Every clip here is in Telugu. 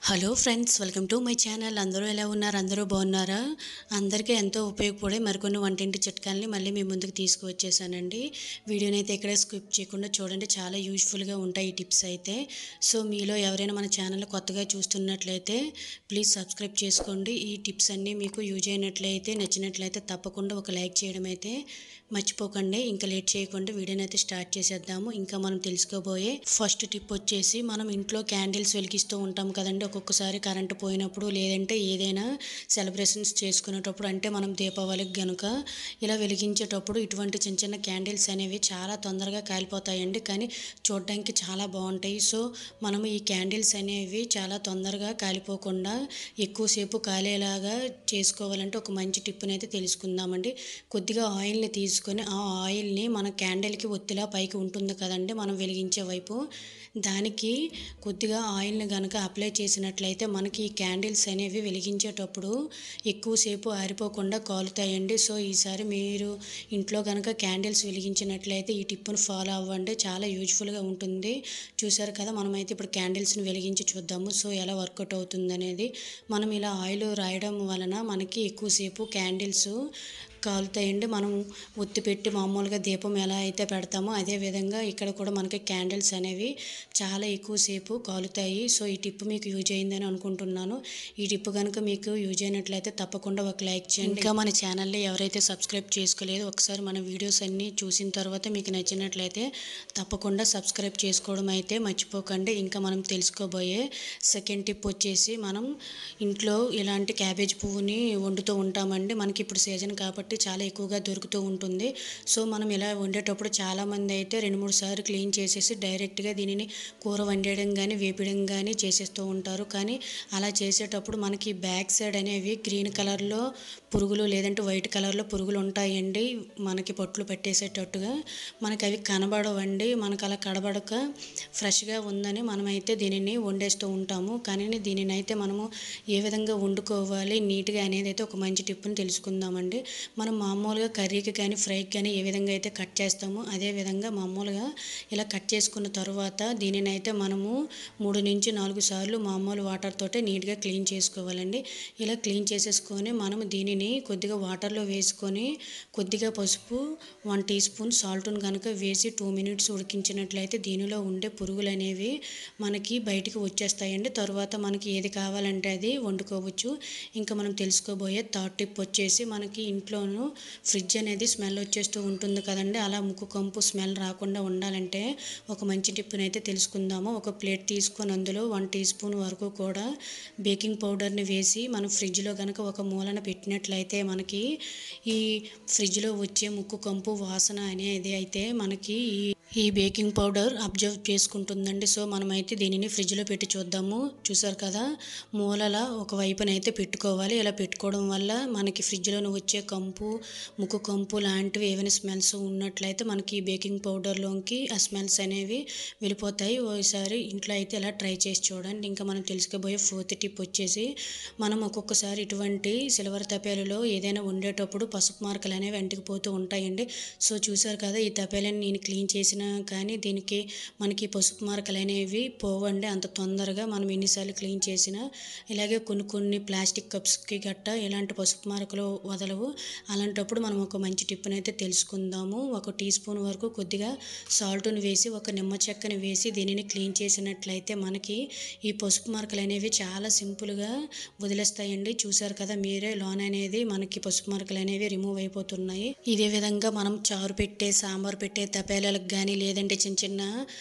hello friends welcome to my channel అందరూ ఎలా ఉన్నారు అందరూ బాగున్నారా అందరికీ ఎంతో ఉపయోగపడే మరికొన్ని వంటింటి చిట్కాలని మళ్ళీ మీ ముందుకు తీసుకువచ్చేసానండి వీడియోని అయితే ఇక్కడ స్కిప్ చేయకుండా చూడండి చాలా యూజ్ఫుల్గా ఉంటాయి ఈ టిప్స్ అయితే సో మీలో ఎవరైనా మన ఛానల్ కొత్తగా చూస్తున్నట్లయితే ప్లీజ్ సబ్స్క్రైబ్ చేసుకోండి ఈ టిప్స్ అన్నీ మీకు యూజ్ అయినట్లయితే నచ్చినట్లయితే తప్పకుండా ఒక లైక్ చేయడం అయితే మర్చిపోకండి ఇంకా లేట్ చేయకుండా వీడియోని అయితే స్టార్ట్ చేసేద్దాము ఇంకా మనం తెలుసుకోబోయే ఫస్ట్ టిప్ వచ్చేసి మనం ఇంట్లో క్యాండిల్స్ వెలిగిస్తూ ఉంటాం కదండి ఒక్కొక్కసారి కరెంటు పోయినప్పుడు లేదంటే ఏదైనా సెలబ్రేషన్స్ చేసుకునేటప్పుడు అంటే మనం దీపావళికి గనుక ఇలా వెలిగించేటప్పుడు ఇటువంటి చిన్న చిన్న క్యాండిల్స్ అనేవి చాలా తొందరగా కాలిపోతాయండి కానీ చూడడానికి చాలా బాగుంటాయి సో మనం ఈ క్యాండిల్స్ అనేవి చాలా తొందరగా కాలిపోకుండా ఎక్కువసేపు కాలేలాగా చేసుకోవాలంటే ఒక మంచి టిప్ని అయితే తెలుసుకుందామండి కొద్దిగా ఆయిల్ని తీసుకొని ఆ ఆయిల్ని మన క్యాండిల్కి ఒత్తిలా పైకి ఉంటుంది కదండి మనం వెలిగించే వైపు దానికి కొద్దిగా ఆయిల్ని కనుక అప్లై చేసినట్లయితే మనకి ఈ క్యాండిల్స్ అనేవి వెలిగించేటప్పుడు ఎక్కువసేపు ఆరిపోకుండా కాలుతాయండి సో ఈసారి మీరు ఇంట్లో కనుక క్యాండిల్స్ వెలిగించినట్లయితే ఈ టిప్పును ఫాలో అవ్వండి చాలా యూజ్ఫుల్గా ఉంటుంది చూసారు కదా మనమైతే ఇప్పుడు క్యాండిల్స్ని వెలిగించి చూద్దాము సో ఎలా వర్కౌట్ అవుతుంది అనేది మనం ఇలా ఆయిల్ రాయడం వలన మనకి ఎక్కువసేపు క్యాండిల్స్ కాలుతాయండి మనం ఒత్తి పెట్టి మామూలుగా దీపం ఎలా అయితే పెడతామో అదే విధంగా ఇక్కడ కూడా మనకి క్యాండిల్స్ అనేవి చాలా ఎక్కువసేపు కాలుతాయి సో ఈ టిప్ మీకు యూజ్ అయిందని అనుకుంటున్నాను ఈ టిప్ కనుక మీకు యూజ్ అయినట్లయితే తప్పకుండా ఒక లైక్ చేయండి ఇంకా మన ఛానల్ని ఎవరైతే సబ్స్క్రైబ్ చేసుకోలేదో ఒకసారి మన వీడియోస్ అన్నీ చూసిన తర్వాత మీకు నచ్చినట్లయితే తప్పకుండా సబ్స్క్రైబ్ చేసుకోవడం అయితే మర్చిపోకండి ఇంకా మనం తెలుసుకోబోయే సెకండ్ టిప్ వచ్చేసి మనం ఇంట్లో ఇలాంటి క్యాబేజ్ పువ్వుని వండుతూ ఉంటామండి మనకి ఇప్పుడు సీజన్ కాబట్టి చాలా ఎక్కువగా దొరుకుతూ ఉంటుంది సో మనం ఇలా వండేటప్పుడు చాలామంది అయితే రెండు మూడు సార్లు క్లీన్ చేసేసి డైరెక్ట్గా దీనిని కూర వండేయడం కానీ వేపడం కానీ చేసేస్తూ ఉంటారు కానీ అలా చేసేటప్పుడు మనకి బ్యాక్ సైడ్ అనేవి గ్రీన్ కలర్లో పురుగులు లేదంటే వైట్ కలర్లో పురుగులు ఉంటాయండి మనకి పొట్లు పెట్టేసేటట్టుగా మనకి అవి కనబడవండి మనకు అలా కనబడక ఫ్రెష్గా ఉందని మనమైతే దీనిని వండేస్తూ ఉంటాము కానీ దీనిని అయితే మనము ఏ విధంగా వండుకోవాలి నీట్గా అనేది అయితే ఒక మంచి టిప్ని తెలుసుకుందామండి మనం మామూలుగా కర్రీకి కానీ ఫ్రైకి కానీ ఏ విధంగా అయితే కట్ చేస్తామో అదే విధంగా మామూలుగా ఇలా కట్ చేసుకున్న తర్వాత దీనిని అయితే మనము మూడు నుంచి నాలుగు సార్లు మామూలు వాటర్ తోటే నీట్గా క్లీన్ చేసుకోవాలండి ఇలా క్లీన్ చేసేసుకొని మనం దీనిని కొద్దిగా వాటర్లో వేసుకొని కొద్దిగా పసుపు వన్ టీ స్పూన్ సాల్ట్ను కనుక వేసి టూ మినిట్స్ ఉడికించినట్లయితే దీనిలో ఉండే పురుగులు అనేవి మనకి బయటికి వచ్చేస్తాయండి తర్వాత మనకి ఏది కావాలంటే అది వండుకోవచ్చు ఇంకా మనం తెలుసుకోబోయే థర్డ్ టిప్ వచ్చేసి మనకి ఇంట్లోనూ ఫ్రిడ్జ్ అనేది స్మెల్ వచ్చేస్తూ ఉంటుంది కదండి అలా ముక్కు కంపు స్మెల్ రాకుండా ఉండాలంటే ఒక మంచి టిప్ని అయితే తెలుసుకుందాము ఒక ప్లేట్ తీసుకొని అందులో వన్ టీ స్పూన్ వరకు కూడా బేకింగ్ పౌడర్ని వేసి మనం ఫ్రిడ్జ్లో కనుక ఒక మూలన పెట్టినట్లయితే మనకి ఈ ఫ్రిడ్జ్లో వచ్చే ముక్కు కంపు వాసన అనేది అయితే మనకి ఈ ఈ బేకింగ్ పౌడర్ అబ్జర్వ్ చేసుకుంటుందండి సో మనమైతే దీనిని ఫ్రిడ్జ్లో పెట్టి చూద్దాము చూసారు కదా మూలల ఒక వైపున అయితే పెట్టుకోవాలి ఇలా పెట్టుకోవడం వల్ల మనకి ఫ్రిడ్జ్లో వచ్చే కంపు ముక్కు కంపు లాంటివి ఏమైనా స్మెల్స్ ఉన్నట్లయితే మనకి బేకింగ్ పౌడర్లోకి ఆ స్మెల్స్ అనేవి వెళ్ళిపోతాయి ఓసారి ఇంట్లో అయితే ఇలా ట్రై చేసి చూడండి ఇంకా మనం తెలుసుకోబోయే ఫోర్త్ టిప్ వచ్చేసి మనం ఒక్కొక్కసారి ఇటువంటి సిల్వర్ తపేలలో ఏదైనా వండేటప్పుడు పసుపు మార్కలు అనేవి అంటికిపోతూ ఉంటాయండి సో చూసారు కదా ఈ తపేలని నేను క్లీన్ చేసిన కానీ దీనికి మనకి పసుపు మార్కలు అనేవి పోవండి అంత తొందరగా మనం ఎన్నిసార్లు క్లీన్ చేసినా ఇలాగే కొన్ని కొన్ని ప్లాస్టిక్ కప్స్కి గట్ట ఇలాంటి పసుపు మార్కలు వదలవు అలాంటప్పుడు మనం ఒక మంచి టిప్ని అయితే తెలుసుకుందాము ఒక టీ స్పూన్ వరకు కొద్దిగా సాల్ట్ని వేసి ఒక నిమ్మ చెక్కని వేసి దీనిని క్లీన్ చేసినట్లయితే మనకి ఈ పసుపు మార్కలు అనేవి చాలా సింపుల్గా వదిలేస్తాయండి చూసారు కదా మీరే లోన్ అనేది మనకి పసుపు మార్కలు అనేవి రిమూవ్ అయిపోతున్నాయి ఇదే విధంగా మనం చారు పెట్టే సాంబార్ పెట్టే తపేలాలకు కానీ లేదంటే చిన్న చిన్న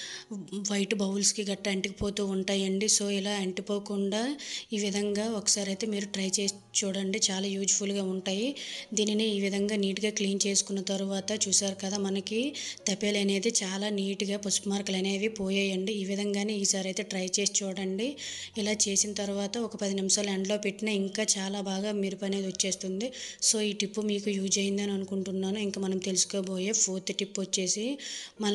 వైట్ బౌల్స్కి గట్ట అంటికిపోతూ ఉంటాయండి సో ఇలా అంటిపోకుండా ఈ విధంగా ఒకసారి అయితే మీరు ట్రై చేసి చూడండి చాలా యూజ్ఫుల్గా ఉంటాయి దీనిని ఈ విధంగా నీట్గా క్లీన్ చేసుకున్న తర్వాత చూసారు కదా మనకి తపేలు అనేది చాలా నీట్గా పసుపు మార్కలు అనేవి పోయాయండి ఈ విధంగానే ఈసారి అయితే ట్రై చేసి చూడండి ఇలా చేసిన తర్వాత ఒక పది నిమిషాలు ఎండలో పెట్టినా ఇంకా చాలా బాగా మెరుపు అనేది వచ్చేస్తుంది సో ఈ టిప్ మీకు యూజ్ అయిందని అనుకుంటున్నాను ఇంకా మనం తెలుసుకోబోయే ఫోర్త్ టిప్ వచ్చేసి మనలో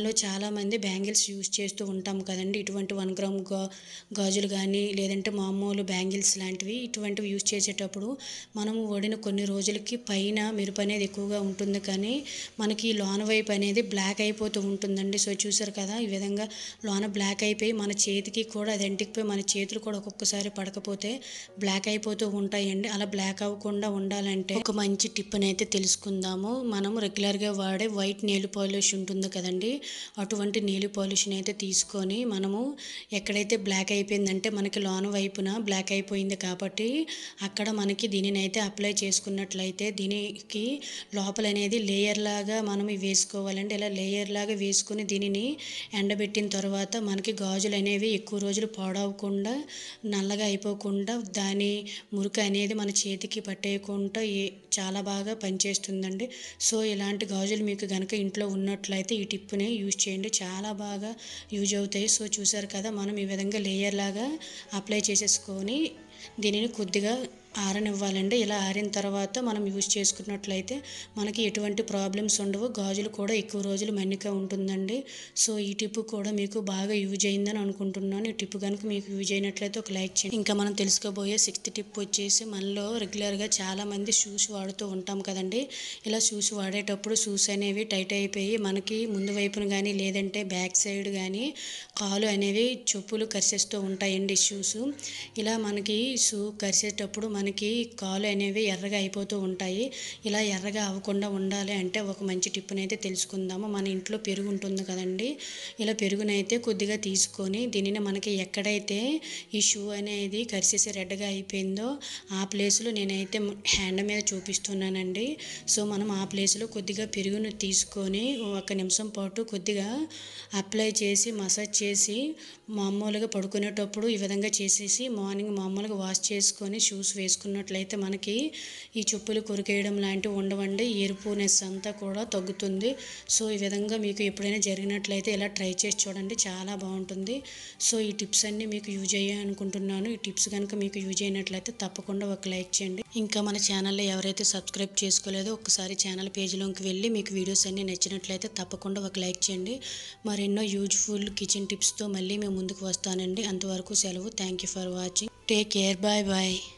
మనలో చాలామంది బ్యాంగిల్స్ యూజ్ చేస్తూ ఉంటాం కదండి ఇటువంటి వన్ గ్రామ్ గా గాజులు కానీ లేదంటే మామూలు బ్యాంగిల్స్ లాంటివి ఇటువంటివి యూజ్ చేసేటప్పుడు మనము ఓడిన కొన్ని రోజులకి పైన మెరుపు అనేది ఎక్కువగా ఉంటుంది కానీ మనకి లోన వైపు అనేది బ్లాక్ అయిపోతూ ఉంటుందండి సో చూసారు కదా ఈ విధంగా లోన బ్లాక్ అయిపోయి మన చేతికి కూడా అది అంటికిపోయి మన చేతులు కూడా ఒక్కొక్కసారి పడకపోతే బ్లాక్ అయిపోతూ ఉంటాయండి అలా బ్లాక్ అవ్వకుండా ఉండాలంటే ఒక మంచి టిప్ అయితే తెలుసుకుందాము మనం రెగ్యులర్గా వాడే వైట్ నెయిల్ పాలిష్ ఉంటుంది కదండి అటువంటి నెయిల్ పాలిష్ని అయితే తీసుకొని మనము ఎక్కడైతే బ్లాక్ అయిపోయిందంటే మనకి లోన వైపున బ్లాక్ అయిపోయింది కాబట్టి అక్కడ మనకి దీనిని అయితే అప్లై చేసుకున్నట్లయితే దీనికి లోపల అనేది లేయర్ లాగా మనం ఇవి వేసుకోవాలండి ఇలా లేయర్ లాగా వేసుకుని దీనిని ఎండబెట్టిన తర్వాత మనకి గాజులు అనేవి ఎక్కువ రోజులు పాడవకుండా నల్లగా అయిపోకుండా దాని మురికి అనేది మన చేతికి పట్టేయకుండా ఏ- చాలా బాగా పనిచేస్తుందండి సో ఇలాంటి గాజులు మీకు కనుక ఇంట్లో ఉన్నట్లయితే ఈ టిప్ని యూజ్ చేయండి చాలా బాగా యూజ్ అవుతాయి సో చూసారు కదా మనం ఈ విధంగా లేయర్ లాగా అప్లై చేసేసుకొని దీనిని కొద్దిగా ఆరనివ్వాలండి ఇలా ఆరిన తర్వాత మనం యూజ్ చేసుకున్నట్లయితే మనకి ఎటువంటి ప్రాబ్లమ్స్ ఉండవు గాజులు కూడా ఎక్కువ రోజులు మన్నిక ఉంటుందండి సో ఈ టిప్ కూడా మీకు బాగా యూజ్ అయిందని అనుకుంటున్నాను ఈ టిప్ కనుక మీకు యూజ్ అయినట్లయితే ఒక లైక్ చేయండి ఇంకా మనం తెలుసుకోబోయే సిక్స్త్ టిప్ వచ్చేసి మనలో రెగ్యులర్గా చాలామంది షూస్ వాడుతూ ఉంటాం కదండి ఇలా షూస్ వాడేటప్పుడు షూస్ అనేవి టైట్ అయిపోయి మనకి ముందు వైపున కానీ లేదంటే బ్యాక్ సైడ్ కానీ కాలు అనేవి చెప్పులు కరిసేస్తూ ఉంటాయండి షూస్ ఇలా మనకి షూ కరిసేటప్పుడు మనకి కాలు అనేవి ఎర్రగా అయిపోతూ ఉంటాయి ఇలా ఎర్రగా అవ్వకుండా ఉండాలి అంటే ఒక మంచి టిప్ని అయితే తెలుసుకుందాము మన ఇంట్లో పెరుగు ఉంటుంది కదండి ఇలా పెరుగునైతే కొద్దిగా తీసుకొని దీనిని మనకి ఎక్కడైతే ఈ షూ అనేది కరిసేసి రెడ్గా అయిపోయిందో ఆ ప్లేస్లో నేనైతే హ్యాండ్ మీద చూపిస్తున్నానండి సో మనం ఆ ప్లేస్లో కొద్దిగా పెరుగును తీసుకొని ఒక నిమిషం పాటు కొద్దిగా అప్లై చేసి మసాజ్ చేసి మామూలుగా పడుకునేటప్పుడు ఈ విధంగా చేసేసి మార్నింగ్ మామూలుగా వాష్ చేసుకొని షూస్ వేసుకున్నట్లయితే మనకి ఈ చెప్పులు కొరికేయడం లాంటివి ఉండవండి ఎరుపునెస్ అంతా కూడా తగ్గుతుంది సో ఈ విధంగా మీకు ఎప్పుడైనా జరిగినట్లయితే ఇలా ట్రై చేసి చూడండి చాలా బాగుంటుంది సో ఈ టిప్స్ అన్నీ మీకు యూజ్ అయ్యాయి అనుకుంటున్నాను ఈ టిప్స్ కనుక మీకు యూజ్ అయినట్లయితే తప్పకుండా ఒక లైక్ చేయండి ఇంకా మన ఛానల్లో ఎవరైతే సబ్స్క్రైబ్ చేసుకోలేదో ఒకసారి ఛానల్ పేజ్లోకి వెళ్ళి మీకు వీడియోస్ అన్నీ నచ్చినట్లయితే తప్పకుండా ఒక లైక్ చేయండి మరెన్నో యూజ్ఫుల్ కిచెన్ టిప్స్తో మళ్ళీ మేము ముందుకు వస్తానండి అంతవరకు సెలవు thank you for watching take care bye bye